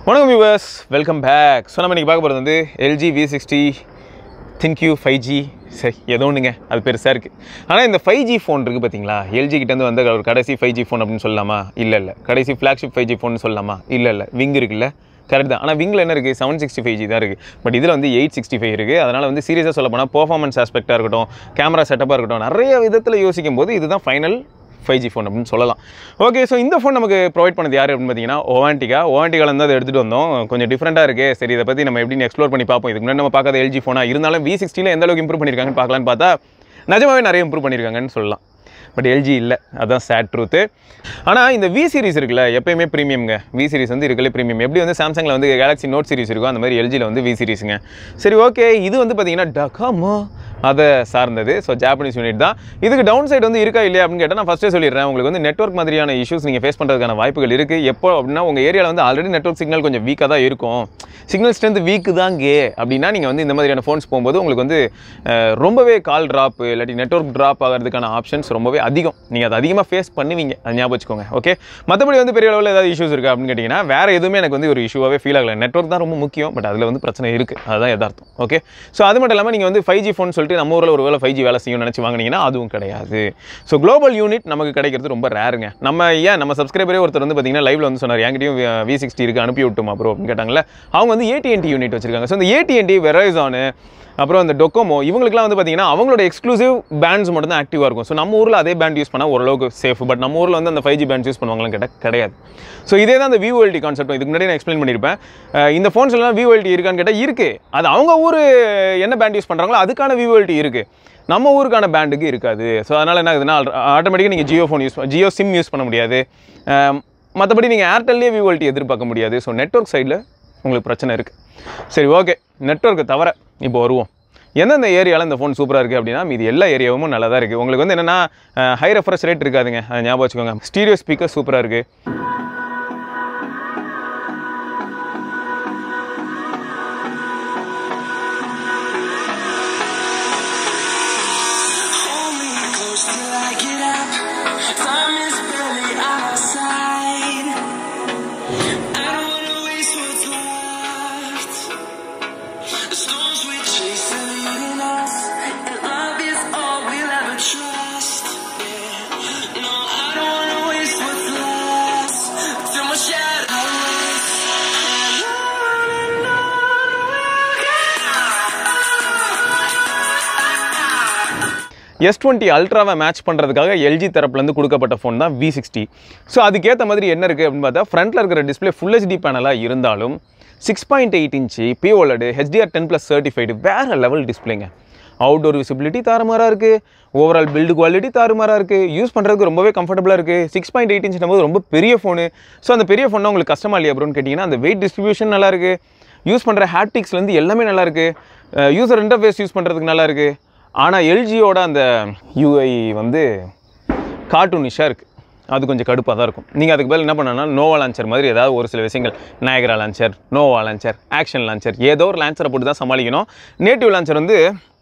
வணக்கம் viewers welcome back so நம்ம இன்றைக்கி பார்க்க போகிறது வந்து LG V sixty ThinQ five G சரி ஏதோ ஒன்றுங்க அது பெருசாக இருக்குது ஆனால் இந்த ஃபைவ் ஜி ஃபோன் இருக்குது பார்த்தீங்களா எல்ஜி கிட்டேருந்து வந்த ஒரு கடைசி ஃபைவ் ஜி ஃபோன் அப்படின்னு சொல்லலாமா இல்லை இல்லை கடைசி ஃப்ளாக்ஷிப் ஃபைவ் ஜி ஃபோன் சொல்லலாமா இல்லை இல்லை விங் இருக்குல்ல கரெக்ட் தான் ஆனால் விங்கில் என்ன இருக்குது செவன் சிக்ஸ்டி ஃபைவ் ஜி தான் இருக்குது பட் இதில் வந்து எயிட் சிக்ஸ்டி ஃபைவ் இருக்குது அதனால் வந்து சீரியஸாக சொல்ல போனால் பர்ஃபார்மன்ஸ் ஆஸ்பெக்டாக இருக்கட்டும் கேமரா செட்டப்பாக இருக்கட்டும் நிறைய விதத்தில் யோசிக்கும் போது இதுதான் ஃபைனல் ஃபைவ் ஜி ஃபோன் அப்படின்னு சொல்லலாம் ஓகே ஸோ இந்த ஃபோன் நமக்கு ப்ரொவைட் பண்ணது யார் அப்படின்னு பார்த்தீங்கன்னா ஓவான்டிகா ஓவான்டிகால இருந்து அதை எடுத்துகிட்டு வந்தோம் கொஞ்சம் டிஃப்ரெண்ட்டாக இருக்குது சரி இதை பற்றி நம்ம எப்படின்னு எக்ஸ்ப்ளோர் பண்ணி பார்ப்போம் இதுக்கு முன்னாடி நம்ம பார்க்காத எல்ஜி ஃபோனாக இருந்தாலும் வி சிக்ஸ்டியில் எந்த அளவுக்கு இம்ப்ரூவ் பண்ணியிருக்காங்கன்னு பார்க்கலான்னு பார்த்தா நிஜமாவே நிறைய இம்ப்ரூவ் பண்ணியிருக்காங்கன்னு சொல்லலாம் பட் எல்ஜி இல்லை அதான் சேட் ட்ரூத்து ஆனால் இந்த வி சீரிஸ் இருக்குல்ல எப்பயுமே ப்ரீமியம்ங்க வி சீரிஸ் வந்து இருக்கலே ப்ரீமியம் எப்படி வந்து சாம்சங்கில் வந்து கேலக்ஸி நோட் சீரிஸ் இருக்கும் அந்த மாதிரி எல்ஜியில் வந்து வி சீரிஸுங்க சரி ஓகே இது வந்து பார்த்தீங்கன்னா டகாமோ அதை சார்ந்தது ஸோ ஜாப்பனீஸ் யூனிட் தான் இதுக்கு டவுன் சைடு வந்து இருக்கா இல்லையா அப்படின்னு கேட்டால் நான் ஃபஸ்ட்டே சொல்லிடுறேன் உங்களுக்கு வந்து நெட்ஒர்க் மாதிரியான இஷ்யூஸ் நீங்கள் ஃபேஸ் பண்ணுறதுக்கான வாய்ப்புகள் இருக்குது எப்போ அப்படின்னா உங்கள் ஏரியாவில் வந்து ஆல்ரெடி நெட்ஒர்க் சிக்னல் கொஞ்சம் வீக்காக தான் இருக்கும் சிக்னல் ஸ்ட்ரென்த் வீக்கு தான் கே அப்படின்னா நீங்கள் வந்து இந்த மாதிரியான ஃபோன்ஸ் போகும்போது உங்களுக்கு வந்து அஹ், ரொம்பவே கால் ட்ராப் இல்லாட்டி நெட்ஒர்க் ட்ராப் ஆகிறதுக்கான ஆப்ஷன்ஸ் ரொம்பவே அதிகம் நீங்கள் அதை அதிகமாக ஃபேஸ் பண்ணுவீங்க அது ஞாபகம் வச்சுக்கோங்க ஓகே மற்றபடி வந்து பெரிய அளவில் ஏதாவது இஷ்யூஸ் இருக்கா அப்படின்னு கேட்டிங்கன்னா வேறு எதுவுமே எனக்கு வந்து ஒரு இஷ்யூவாகவே ஃபீல் ஆகல நெட்ஒர்க் தான் ரொம்ப முக்கியம் பட் அதில் வந்து பிரச்சனை இருக்குது அதுதான் யதார்த்தம் ஓகே ஸோ அது மட்டும் இல்லாமல் நீங்கள் வந்து ஃபைவ் ஜி ஃபோன் சொல்லிட்டு நம்ம ஊரில் ஒரு வேலை ஃபைவ் ஜி வேலை செய்யும் நினச்சி வாங்கினீங்கன்னா அதுவும் கிடையாது ஸோ குளோபல் யூனிட் நமக்கு கிடைக்கிறது ரொம்ப ரேருங்க நம்ம ஏன் நம்ம சப்ஸ்கிரைபரே ஒருத்தர் வந்து பார்த்தீங்கன்னா லைவ்ல வந்து சொன்னார் என்கிட்டயும் வி சிக்ஸ்டி இருக்குது அனுப்பி விட்டுமா ப்ரோ அப்படின்னு கேட்டாங்களே அவங்க வந்து ஏடிஎன்டி யூனிட் வச்சிருக்காங்க ஸோ இந்த ஏடிஎன்டி வெரைசானு அப்புறம் அந்த டொக்கோமோ இவங்களுக்குலாம் வந்து பார்த்தீங்கன்னா அவங்களோட எக்ஸ்க்ளூசிவ் பேண்ட்ஸ் மட்டும் தான் ஆக்டிவாக இருக்கும் ஸோ நம்ம ஊரில் அதே பேண்ட் யூஸ் பண்ணால் ஓரளவுக்கு சேஃப் பட் நம்ம ஊரில் வந்து அந்த ஃபைவ் ஜி பேண்ட்ஸ் யூஸ் பண்ணுவாங்களான்னு கேட்டால் கிடையாது ஸோ இதே தான் அந்த விஓஎல்டி கான்செப்ட் இதுக்கு முன்னாடி நான் எக்ஸ்பிளைன் பண்ணியிருப்பேன் அஹ் இந்த ஃபோன்ஸ் எல்லாம் விஓஎல்டி இருக்கான்னு கேட்டால் இருக்குது அது அவங்க ஊர் என்ன பேண்ட் யூஸ் பண்ணுறாங்களோ அதுக்கான விஓஎல்டி இருக்குது நம்ம ஊருக்கான பேண்டுக்கு இருக்காது ஸோ அதனால் என்ன ஆகுதுன்னா ஆட்டோமேட்டிக்காக நீங்கள் Jio phone use Jio SIM use பண்ண முடியாது மற்றபடி நீங்கள் ஏர்டெல்லே விவோல்ட்டி எதிர்பார்க்க முடியாது ஸோ நெட்ஒர்க் சைடில் உங்களுக்கு பிரச்சனை இருக்குது சரி ஓகே நெட்ஒர்க்கை தவிர இப்போ வருவோம் எந்தெந்த ஏரியாவில் இந்த ஃபோன் சூப்பராக இருக்குது அப்படின்னா மீதி எல்லா ஏரியாவும் நல்லா தான் இருக்குது உங்களுக்கு வந்து என்னென்னா ஹை ரெஃப்ரெஷ் ரேட் இருக்காதுங்க அதை ஞாபகம் வச்சுக்கோங்க ஸ்டீரியோ ஸ்பீக்கர் சூப்பராக இருக்குது Hold me close till I get up. Time is barely on our side. I don't wanna waste what's left. The storms we chase are leading us, and love is all we'll ever trust. Yeah. No, I don't wanna waste what's left. Till my shadows. And on and on we'll go. S twenty அல்ட்ராவை match பண்ணுறதுக்காக LG தரப்புலேருந்து கொடுக்கப்பட்ட phone தான் V sixty so அதுக்கேற்ற மாதிரி என்ன இருக்குது அப்படின்னு பார்த்தா ஃப்ரண்ட்டில் இருக்கிற டிஸ்பிளே ஃபுல் ஹெச்டி பேனலாக இருந்தாலும் six point eight inch POLED HDR ten plus certified வேறு லெவல் டிஸ்பிளேங்க அவுட்டோர் விசிபிலிட்டி தாறுமாறாக இருக்குது ஓவரால் பில்டு குவாலிட்டி தாறுமாறாக இருக்குது யூஸ் பண்ணுறதுக்கு ரொம்பவே கம்ஃபர்டபுளாக இருக்குது சிக்ஸ் பாயிண்ட் எயிட் இன்ச் போது ரொம்ப பெரிய ஃபோனு ஸோ அந்த பெரிய ஃபோன் உங்களுக்கு கஷ்டமா இல்லையா ப்ரோன்னு கேட்டிங்கன்னா அந்த வெயிட் டிஸ்ட்ரிபியூஷன் நல்லா இருக்குது யூஸ் பண்ணுற ஹேப்டிக்ஸ்லேருந்து எல்லாமே நல்லா இருக்குது யூசர் இன்டர்ஃபேஸ் யூஸ் பண்ணுறதுக்கு நல்லா இருக்குது ஆனால் எல்ஜியோட அந்த யூஐ வந்து கார்ட்டூனிஷாக இருக்குது அது கொஞ்சம் கடுப்பாக தான் இருக்கும் நீங்கள் அதுக்கு பதில் என்ன பண்ணணும்னா நோவா லான்ச்சர் மாதிரி ஏதாவது ஒரு சில விஷயங்கள் Niagara launcher Nova launcher action launcher ஏதோ ஒரு லான்ச்சரை போட்டு தான் சமாளிக்கணும் நேட்டிவ் லான்ச்சர் வந்து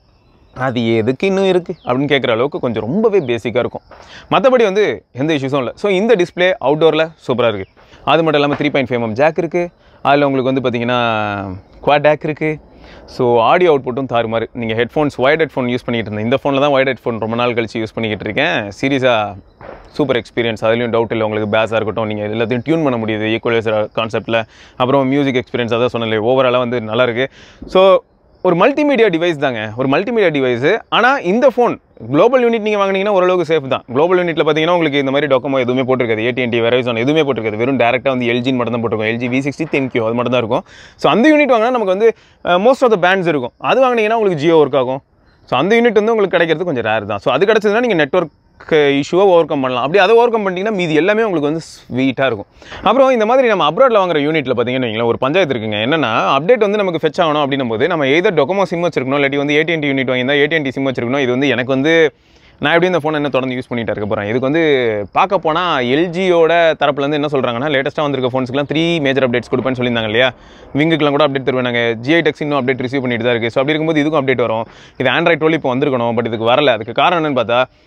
அது எதுக்கு இன்னும் இருக்குது அப்படின்னு கேட்குற அளவுக்கு கொஞ்சம் ரொம்பவே பேசிக்காக இருக்கும் மற்றபடி வந்து எந்த இஷ்யூஸும் இல்லை ஸோ இந்த டிஸ்பிளே அவுட்டோரில் சூப்பராக இருக்குது அது மட்டும் இல்லாமல் three point five M jack இருக்குது அதில் உங்களுக்கு வந்து பார்த்தீங்கன்னா குவாட் டேக் இருக்குது ஸோ ஆடியோ அவுட்புட்டும் தாறுமாறு நீங்கள் ஹெட்ஃபோன்ஸ் ஒயர்ட் ஹெட்ஃபோன் யூஸ் பண்ணிக்கிட்டு இருந்தேன் இந்த ஃபோனில் தான் ஒயர்ட் ஹெட்ஃபோன் ரொம்ப நாள் கழிச்சு யூஸ் பண்ணிக்கிட்டு இருக்கேன் சீரியஸாக சூப்பர் எக்ஸ்பீரியன்ஸ் அதுலேயும் டவுட் இல்லை உங்களுக்கு பேஸாக இருக்கட்டும் நீங்கள் எல்லாத்தையும் டியூன் பண்ண முடியுது ஈக்குவலைசர் கான்செப்ட்டில் அப்புறம் மியூசிக் எக்ஸ்பீரியன்ஸ் அதான் சொன்னல ஓவராலாக வந்து நல்லா இருக்கு ஸோ ஒரு மல்டிமீடியா டிவைஸ் தாங்க ஒரு மல்டிமீடியா டிவைஸ் ஆனால் இந்த ஃபோன் குளோபல் யூனிட் நீங்கள் வாங்குனீங்கன்னா ஓரளவுக்கு சேஃப் தான் குளோபல் யூனிட்டில் பார்த்தீங்கன்னா உங்களுக்கு இந்த மாதிரி டொக்கமோ எதுவுமே போட்டிருக்காது ஏடிஎன்டி வெரைசான் எதுவுமே போட்டிருக்காது வெறும் டேரெக்டாக வந்து எல்ஜின்னு மட்டும் தான் போட்டிருக்கும் எல்ஜி வி சிக்ஸ்டி தென்கியூ அது மட்டும் தான் இருக்கும் ஸோ அந்த யூனிட் வாங்கினா நமக்கு வந்து மோஸ்ட் ஆஃப் த பேண்ட்ஸ் இருக்கும் அது வாங்கினீங்கன்னா உங்களுக்கு ஜியோ ஒர்க் ஆகும் ஸோ அந்த யூனிட் வந்து உங்களுக்கு கிடைக்கிறது கொஞ்சம் ரேர் தான் ஸோ அது கிடச்சதுன்னா நீங்கள் நெட்ஒர்க் இஷ்யூவை ஓவர் கம் பண்ணலாம் அப்படி அதை ஓவர் கம் பண்ணிட்டீங்கன்னா மீதி எல்லாமே உங்களுக்கு வந்து ஸ்வீட்டாக இருக்கும் அப்புறம் இந்த மாதிரி நம்ம அப்ராடில் வாங்குற யூனிட்டில் பார்த்தீங்கன்னு வைங்களேன் ஒரு பஞ்சாயத்து இருக்குங்க என்னன்னா அப்டேட் வந்து நமக்கு ஃபெச் ஆகணும் அப்படின்னும் போது நம்ம எதர் டொக்கமோ சிம் வச்சிருக்கணும் இல்லாட்டி வந்து ஏடிஎன்டி யூனிட் வாங்கியிருந்தா ஏடிஎன்டி சிம் வச்சிருக்கணும் இது வந்து எனக்கு வந்து நான் எப்படி இந்த ஃபோன் என்ன தொடர்ந்து யூஸ் பண்ணிட்டு இருக்க போகிறேன் இதுக்கு வந்து பார்க்க போனால் எல்ஜியோட தரப்புலேருந்து என்ன சொல்கிறாங்கன்னா லேட்டஸ்ட்டாக வந்திருக்க ஃபோன்ஸ்க்குலாம் த்ரீ மேஜர் அப்டேட்ஸ் கொடுப்பேன்னு சொல்லியிருந்தாங்க இல்லையா விங்குக்குலாம் கூட அப்டேட் தருவாங்க ஜிஐ டெக்ஸ் இன்னும் அப்டேட் ரிசீவ் பண்ணிட்டு தான் இருக்குது ஸோ அப்படி இருக்கும்போது இதுக்கும் அப்டேட் வரும் இது ஆண்ட்ராய்ட் டுவெல் இப்போ வந்திருக்கணும் பட் இதுக்கு வரல அதுக்கு காரணம் என்னன்னு பார்த்தா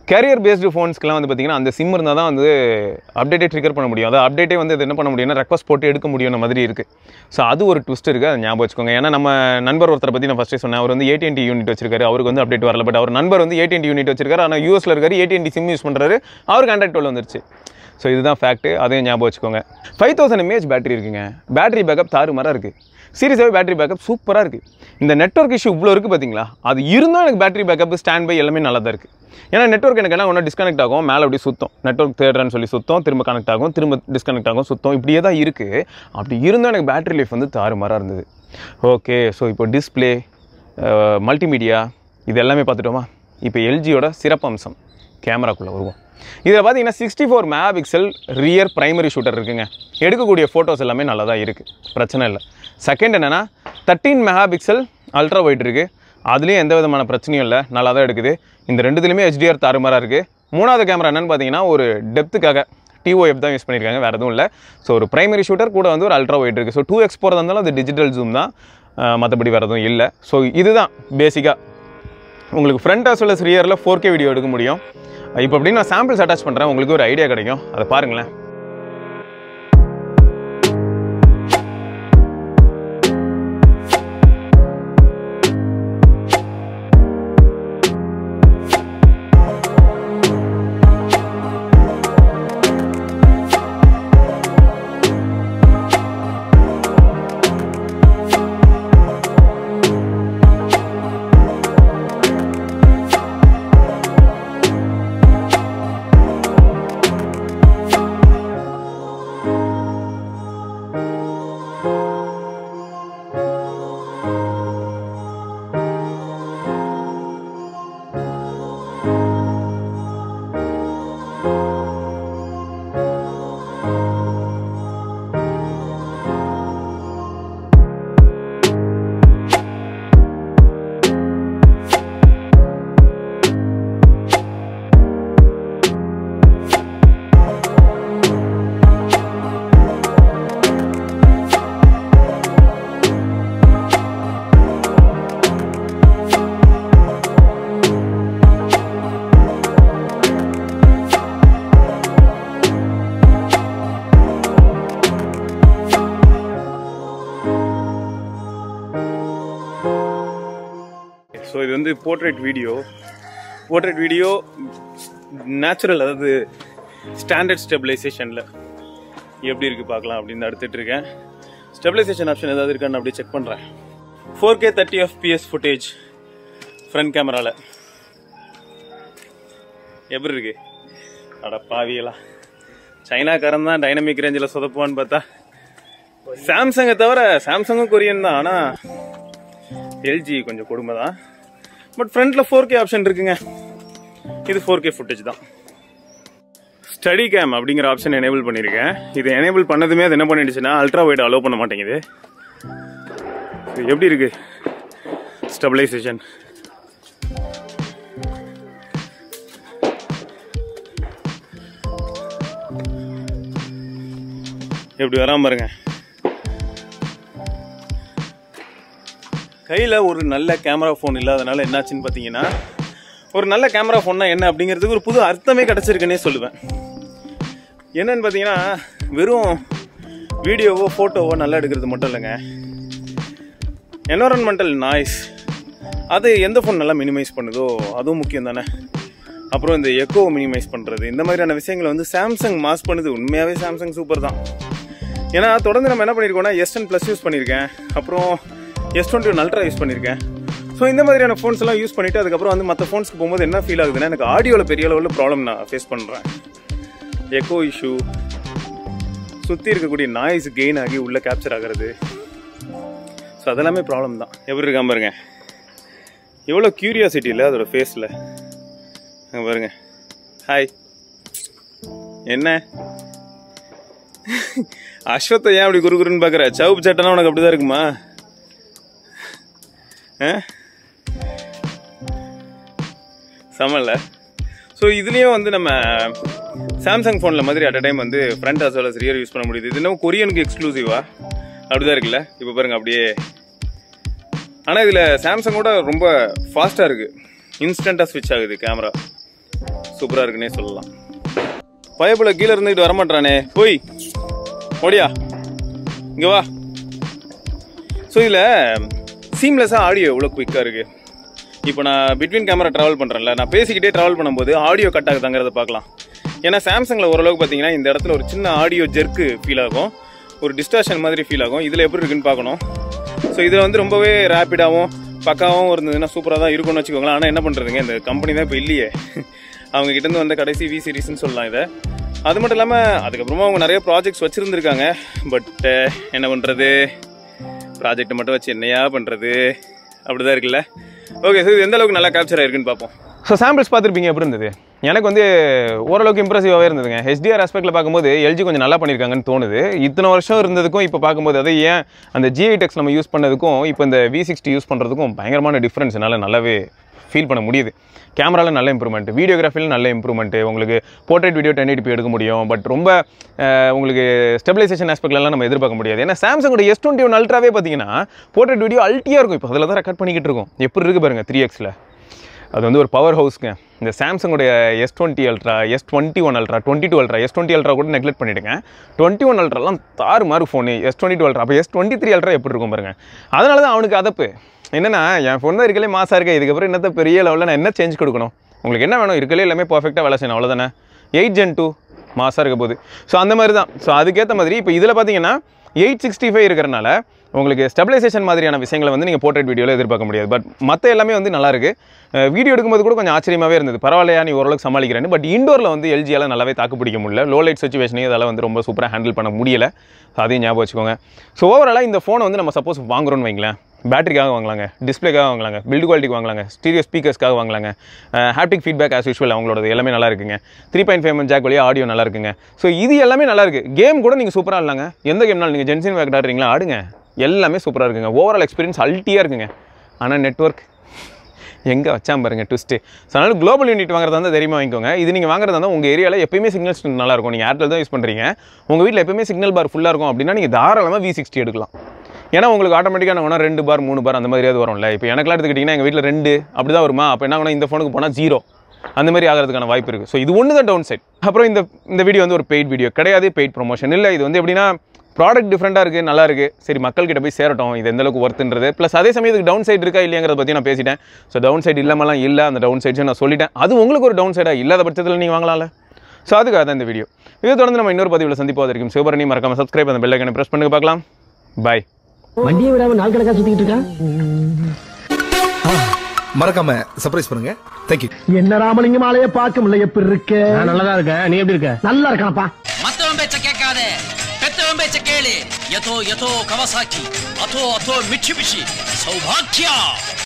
கேரியர் பேஸ்டு ஃபோன்ஸ்க்குலாம் வந்து பார்த்தீங்கன்னா அந்த சிம் இருந்தால் தான் வந்து அப்டேட்டே ட்ரிகர் பண்ண முடியும் அதாவது அப்டேட்டே வந்து இது என்ன பண்ண முடியும்னா ரெக்வஸ்ட் போட்டு எடுக்க முடியும் மாதிரி இருக்குது ஸோ அது ஒரு ட்விஸ்ட் இருக்குது அதை ஞாபகம் வச்சுக்கோங்க ஏன்னா நம்ம நண்பர் ஒருத்தரை பற்றி நான் ஃபஸ்ட்டே சொன்னேன் அவர் வந்து ஏடிஎன்டி யூனிட் வச்சிருக்காரு அவருக்கு வந்து அப்டேட் வரல பட் அவர் நண்பர் வந்து ஏடிஎன்டி யூனிட் வச்சிருக்காரு ஆனால் யூஎஸ்ல இருக்காரு ஏடிஎன்டி சிம் யூஸ் பண்ணுறாரு அவருக்கு ஆண்ட்ராய்ட் டுவெல் வந்துருச்சு ஸோ இதுதான் ஃபேக்ட் அதையும் ஞாபகம் வச்சுக்கோங்க ஃபைவ் தௌசண்ட் எம்ஏஹெச் பேட்டரி இருக்குங்க பேட்டரி பேக்கப் தாறுமாறாக இருக்குது சீரியஸாகவே பேட்டரி பேக்கப் சூப்பராக இருக்குது இந்த நெட்ஒர்க் இஷ்யூ இவ்வளோ இருக்குது பார்த்தீங்களா அது இருந்தும் எனக்கு பேட்டரி பேக்கப் ஸ்டாண்ட் பை எல்லாமே நல்லா தான் இருக்குது ஏன்னா நெட்ஒர்க் எனக்கு என்ன ஒன்று டிஸ்கனெக்ட் ஆகும் மேலே அப்படி சுத்தம் நெட்ஒர்க் தேடுறேன்னு சொல்லி சுத்தம் திரும்ப கனெக்ட் ஆகும் திரும்ப டிஸ்கனெக்ட் ஆகும் சுத்தம் இப்படியே தான் இருக்குது அப்படி இருந்தும் எனக்கு பேட்டரி லைஃப் வந்து தாறுமாறாக இருந்தது ஓகே ஸோ இப்போ டிஸ்பிளே மல்டிமீடியா இது எல்லாமே பார்த்துட்டோமா இப்போ எல்ஜியோட சிறப்பம்சம் கேமராக்குள்ளே வருவோம் இதில் பார்த்தீங்கன்னா sixty four mega pixel rear primary shooter இருக்குங்க எடுக்கக்கூடிய ஃபோட்டோஸ் எல்லாமே நல்லா தான் இருக்குது பிரச்சனை இல்லை செகண்ட் என்னென்னா thirteen mega pixel ultra wide இருக்குது அதுலேயும் எந்த விதமான பிரச்சனையும் இல்லை நல்லா தான் எடுக்குது இந்த ரெண்டுத்துலையுமே ஹெச்டிஆர் தாறுமாறாக இருக்குது மூணாவது கேமரா என்னென்னு பார்த்தீங்கன்னா ஒரு டெப்த்துக்காக டிஓஎஃப் தான் யூஸ் பண்ணியிருக்காங்க வேறு எதுவும் இல்லை ஸோ ஒரு பிரைமரி ஷூட்டர் கூட வந்து ஒரு அல்ட்ரா ஒயிட் இருக்குது ஸோ டூ எக்ஸ் போகிறதா இருந்தாலும் அது டிஜிட்டல் ஜூம் தான் மற்றபடி வேறு எதுவும் இல்லை ஸோ இதுதான் பேசிக்காக உங்களுக்கு ஃப்ரண்ட் as well as ரியரில் ஃபோர் கே வீடியோ எடுக்க முடியும் இப்போ அப்படின்னு நான் சாம்பிள்ஸ் அட்டாச் பண்ணுறேன் உங்களுக்கு ஒரு ஐடியா கிடைக்கும் அதை பாருங்களேன் ஸோ இது வந்து portrait video portrait video natural அதாவது ஸ்டாண்டர்ட் ஸ்டெபிலைசேஷனில் எப்படி இருக்குது பார்க்கலாம் அப்படின்னு எடுத்துட்டு இருக்கேன் ஸ்டெபிலைசேஷன் ஆப்ஷன் ஏதாவது இருக்கான்னு அப்படியே செக் பண்ணுறேன் four K thirty fps footage front கேமராவில் எப்படி இருக்கு அட பாவியலா சைனாக்காரன் தான் டைனமிக் ரேஞ்சில் சொதப்புவான்னு பார்த்தா சாம்சங்கை தவிர சாம்சங்கும் கொரியன் தான் ஆனால் எல்ஜி கொஞ்சம் கொடுமை தான் பட் ஃப்ரண்ட்ல ஃபோர் கே ஆப்ஷன் இருக்குங்க இது ஃபோர் கே ஃபுட்டேஜ் தான் ஸ்டடி கேம் அப்படிங்கிற ஆப்ஷன் எனேபிள் பண்ணியிருக்கேன் இது எனேபிள் பண்ணதுமே அது என்ன பண்ணிடுச்சுன்னா அல்ட்ரா வைட் அலோவ் பண்ண மாட்டேங்குது இது எப்படி இருக்கு ஸ்டெபிலைசேஷன் எப்படி வராம பாருங்க கையில் ஒரு நல்ல கேமரா ஃபோன் இல்லாதனால என்னாச்சுன்னு பார்த்தீங்கன்னா ஒரு நல்ல கேமரா ஃபோன்னா என்ன அப்படிங்கிறதுக்கு ஒரு புது அர்த்தமே கிடச்சிருக்குன்னே சொல்லுவேன் என்னன்னு பார்த்தீங்கன்னா வெறும் வீடியோவோ ஃபோட்டோவோ நல்லா எடுக்கிறது மட்டும் இல்லைங்க என்வரன்மெண்டல் நாய்ஸ் அது எந்த ஃபோன் நல்லா மினிமைஸ் பண்ணுதோ அதுவும் முக்கியம் தானே அப்புறம் இந்த எக்கோ மினிமைஸ் பண்ணுறது இந்த மாதிரியான விஷயங்களை வந்து சாம்சங் மாஸ் பண்ணுது உண்மையாகவே சாம்சங் சூப்பர் தான் ஏன்னா தொடர்ந்து நம்ம என்ன பண்ணியிருக்கோம்னா எஸ் டென் ப்ளஸ் யூஸ் பண்ணியிருக்கேன் அப்புறம் S twenty one ultra use பண்ணியிருக்கேன் ஸோ இந்த மாதிரியான ஃபோன்ஸ் எல்லாம் யூஸ் பண்ணிட்டு அதுக்கப்புறம் வந்து மற்ற ஃபோன்ஸ்க்கு போகும்போது என்ன ஃபீல் ஆகுதுன்னா எனக்கு ஆடியோவில் பெரிய அளவில் ப்ராப்ளம் நான் ஃபேஸ் பண்ணுறேன் எக்கோ இஷ்யூ சுற்றி இருக்கக்கூடிய நாய்ஸ் கெயின் ஆகி உள்ளே கேப்சர் ஆகிறது ஸோ அதெல்லாமே ப்ராப்ளம் தான் எப்படி இருக்காம பாருங்க எவ்வளோ கியூரியாசிட்டி இல்லை அதோட ஃபேஸில் பாருங்க ஹாய் என்ன அஸ்வத்தை ஏன் அப்படி குறுகுறுன்னு பார்க்குற சவுப்பு சட்டைனா உனக்கு அப்படிதான் இருக்குமா ஆ சமல்ல ஸோ இதுலேயும் வந்து நம்ம சாம்சங் ஃபோனில் மாதிரி அட் அ டைம் வந்து front as well as rear use பண்ண முடியுது இது இன்னும் கொரியனுக்கு எக்ஸ்க்ளூசிவா அப்படிதான் இருக்குல்ல இப்போ பாருங்க அப்படியே ஆனால் இதில் சாம்சங்கோட ரொம்ப ஃபாஸ்ட்டாக இருக்குது இன்ஸ்டண்ட்டாக ஸ்விட்ச் ஆகுது கேமரா சூப்பராக இருக்குன்னே சொல்லலாம் பயப்புல கீழே இருந்துக்கிட்டு வரமாட்டானே போய் ஓடியா இங்கே வா ஸோ இதில் சீம்லெஸ்ஸாக ஆடியோ எவ்வளோ குயிக்காக இருக்குது இப்போ நான் பிட்வீன் கேமரா ட்ராவல் பண்ணுறேன்ல நான் பேசிக்கிட்டே ட்ராவல் பண்ணும்போது ஆடியோ கட் ஆகுதாங்கிறத பார்க்கலாம் ஏன்னா சாம்சங்கில் ஓரளவுக்கு பார்த்தீங்கன்னா இந்த இடத்துல ஒரு சின்ன ஆடியோ ஜெர்க்கு ஃபீல் ஆகும் ஒரு டிஸ்டார்ஷன் மாதிரி ஃபீல் ஆகும் இதில் எப்படி இருக்குன்னு பார்க்கணும் ஸோ இதில் வந்து ரொம்பவே ரேப்பிடாகவும் பக்காவும் இருந்ததுன்னா சூப்பராக தான் இருக்கும்னு வச்சுக்கோங்களேன் ஆனால் என்ன பண்ணுறதுங்க இந்த கம்பெனி தான் இப்போ இல்லையே அவங்க கிட்டேருந்து வந்த கடைசி வி சீரிஸ்னு சொல்லலாம் இதை அது மட்டும் இல்லாமல் அதுக்கப்புறமா அவங்க நிறைய ப்ராஜெக்ட்ஸ் வச்சுருந்துருக்காங்க பட் என்ன பண்ணுறது ப்ராஜெக்ட் மட்டும் வச்சு என்னையா பண்ணுறது அப்படிதான் இருக்குல்ல ஓகே சார் இது எந்த அளவுக்கு நல்லா கேப்சர் ஆயிருக்குன்னு பார்ப்போம் ஸோ சாம்பிள்ஸ் பார்த்துருப்பீங்க எப்படி இருந்தது எனக்கு வந்து ஓரளவுக்கு இம்ப்ரெசிவாகவே இருந்ததுங்க ஹெச்டிஆர் ஆஸ்பெக்டில் பார்க்கும்போது எல்ஜி கொஞ்சம் நல்லா பண்ணியிருக்காங்கன்னு தோணுது இத்தனை வருஷம் இருந்ததுக்கும் இப்போ பார்க்கும்போது அது ஏன் அந்த ஜிஐ டெக்ஸ் நம்ம யூஸ் பண்ணதுக்கும் இப்போ இந்த வி சிக்ஸ்டி யூஸ் பண்ணுறதுக்கும் பயங்கரமான டிஃப்ரென்ஸ் என்னால் நல்லாவே ஃபீல் பண்ண முடியுது கேமராவில் நல்ல இம்ப்ரூவ்மெண்ட் வீடியோகிராஃபியில் நல்ல இம்ப்ரூவ்மெண்ட்டு உங்களுக்கு போர்ட்ரேட் வீடியோ டென் எயிட்டி எடுக்க முடியும் பட் ரொம்ப அஹ், உங்களுக்கு ஸ்டெபிலைசேஷன் ஆஸ்பெக்ட்லாம் நம்ம எதிர்பார்க்க முடியாது ஏன்னா சாம்சங்கோட எஸ் டுவெண்ட்டி ஒன் அல்ட்ராவே பார்த்தீங்கன்னா போர்ட்ரேட் வீடியோ அல்ட்டியாக இருக்கும் இப்போ அதில் தான் ரெக்கார்ட் பண்ணிக்கிட்டு இருக்கோம் எப்படி இருக்கு பாருங்க த்ரீ எக்ஸில் அது வந்து ஒரு பவர் ஹவுஸ்ங்க இந்த சாம்சங்குடைய S twenty ultra S twenty one ultra twenty two ultra S twenty ultra கூட நெக்லெக்ட் பண்ணிவிடுங்க டுவெண்ட்டி ஒன் அல்ட்ராலாம் தாறு மாறு phone S twenty two ultra அப்போ எஸ் டுவெண்ட்டி த்ரீ அல்ட்ரா எப்படி இருக்கும் பாருங்க அதனால தான் அவனுக்கு அதப்பு என்னன்னா என் ஃபோன் தான் இருக்கலே மாசா இருக்கே இதுக்கப்புறம் என்னத்த பெரிய லெவலில் நான் என்ன சேஞ்ச் கொடுக்கணும் உங்களுக்கு என்ன வேணும் இருக்கலே எல்லாமே பர்ஃபெக்டாக வேலை செய்யணும் அவ்வளோதானே எயிட் ஜென் டூ மாசாக இருக்க போகுது ஸோ அந்த மாதிரி தான் ஸோ அதுக்கேற்ற மாதிரி இப்போ இதில் பார்த்தீங்கன்னா எயிட் சிக்ஸ்டி ஃபைவ் இருக்கிறனால உங்களுக்கு ஸ்டெபிலைசேஷன் மாதிரியான விஷயங்களை வந்து நீங்கள் போர்ட்ரேட் வீடியோவில் எதிர்பார்க்க முடியாது பட் மற்ற எல்லாமே வந்து நல்லா இருக்கு வீடியோ எடுக்கும்போது கூட கொஞ்சம் ஆச்சரியமாகவே இருந்தது பரவாயில்லையா நீ ஓரளவுக்கு சமாளிக்கிறேன்னு பட் இண்டோரில் வந்து எல்ஜியால் நல்லாவே தாக்கு பிடிக்க முடியல லோ லைட் சுச்சுவேஷனையும் இதால் வந்து ரொம்ப சூப்பராக ஹேண்டில் பண்ண முடியல So அதையும் ஞாபகம் வச்சுக்கோங்க ஸோ ஓவராலாக இந்த ஃபோனை வந்து நம்ம சப்போஸ் வாங்குறோம்னு வைங்களேன் பேட்டரிக்காக வாங்கலாங்க டிஸ்பிளேக்காக வாங்கலாங்க பில்டு குவாலிட்டிக்கு வாங்கலாங்க ஸ்டீரியோ ஸ்பீக்கர்ஸ்க்காக வாங்கலாங்க ஹாப்டிக் ஃபீட்பேக் ஆஸ் யூஷுவல் அவங்களோட எல்லாமே நல்லா இருக்குங்க த்ரீ பாயிண்ட் ஃபைவ் ஜாக் வழியாக ஆடியோ நல்லா இருக்குங்க ஸோ இது எல்லாமே நல்லா இருக்கு கேம் கூட நீங்கள் சூப்பராக இல்லைங்க எந்த கேம்னாலும் நீங்கள் ஜென்சின் வேக் ஆடுறீங்களா ஆடுங்க எல்லாமே சூப்பராக இருக்குங்க ஓவரால் எக்ஸ்பீரியன்ஸ் அல்ட்டியாக இருக்குங்க ஆனால் நெட்ஒர்க் எங்கே வச்சாம பாருங்க ட்விஸ்ட்டு ஸோ அதனால குளோபல் யூனிட் வாங்குறதா இருந்தால் தெரியுமா வாங்கிக்கோங்க இது நீங்கள் வாங்குறதா இருந்தால் உங்கள் ஏரியாவில் எப்பயுமே சிக்னல் ஸ்ட்ரென்த் நல்லா இருக்கும் நீங்கள் ஏர்டெல் தான் யூஸ் பண்ணுறீங்க உங்கள் வீட்டில் எப்பயுமே சிக்னல் பார் ஃபுல்லாக இருக்கும் அப்படின்னா நீங்கள் தாராளமாக வி சிக்ஸ்டி எடுக்கலாம் ஏன்னா உங்களுக்கு ஆட்டோமேட்டிக்காக என்ன வேணா ரெண்டு பார் மூணு பார் அந்த மாதிரியாவது வரும்ல இப்போ எனக்குலாம் எடுத்துக்கிட்டிங்கன்னா எங்கள் வீட்டில் ரெண்டு அப்படி தான் வருமா அப்போ என்ன வேணா இந்த ஃபோனுக்கு போனால் ஜீரோ அந்த மாதிரி ஆகிறதுக்கான வாய்ப்பு இருக்குது ஸோ இது ஒன்று தான் டவுன் சைட் அப்புறம் இந்த இந்த வீடியோ வந்து ஒரு பெய்ட் வீடியோ கிடையாது பெய்ட் ப்ரொமோஷன் இல்லை இது வந்து எப்படின்னா ப்ராடக்ட் டிஃப்ரெண்ட்டாக இருக்குது நல்லா இருக்குது சரி மக்கள்கிட்ட போய் சேரட்டும் இது எந்த அளவுக்கு ஒர்த்துன்றது ப்ளஸ் அதே சமயத்துக்கு டவுன் சைடு இருக்கா இல்லையாங்கிறத பற்றி நான் பேசிட்டேன் ஸோ டவுன் சைடு இல்லாமலாம் இல்லை அந்த டவுன் சைட்ஸும் நான் சொல்லிட்டேன் அது உங்களுக்கு ஒரு டவுன் சைடாக இல்லாத பட்சத்தில் நீங்கள் வாங்கலாம்ல ஸோ அதுக்காக தான் இந்த வீடியோ இதை தொடர்ந்து நம்ம இன்னொரு பதிவில் சந்திப்போது இருக்கும் சிவபரணி மறக்காம சப்ஸ்கிரைப் அந்த பெல் ஐக்கனை ப்ரெஸ் பண்ணுங்க பார்க்கலாம் பாய் வண்டியை விடாம நாள் கணக்கா சுத்திக்கிட்டு இருக்கா மறக்காம சர்ப்ரைஸ் பண்ணுங்க தேங்க்யூ என்ன ராமலிங்கம் ஆலைய பார்க்க முடியல எப்படி இருக்க நல்லதா இருக்க நீ எப்படி இருக்க நல்லா இருக்கானப்பா மத்தவன் பேச்ச கேட்காத பெத்தவன் பேச்ச கேளு யதோ யதோ கவசாக்கி அதோ அதோ மிட்சுபிஷி சௌபாக்கியா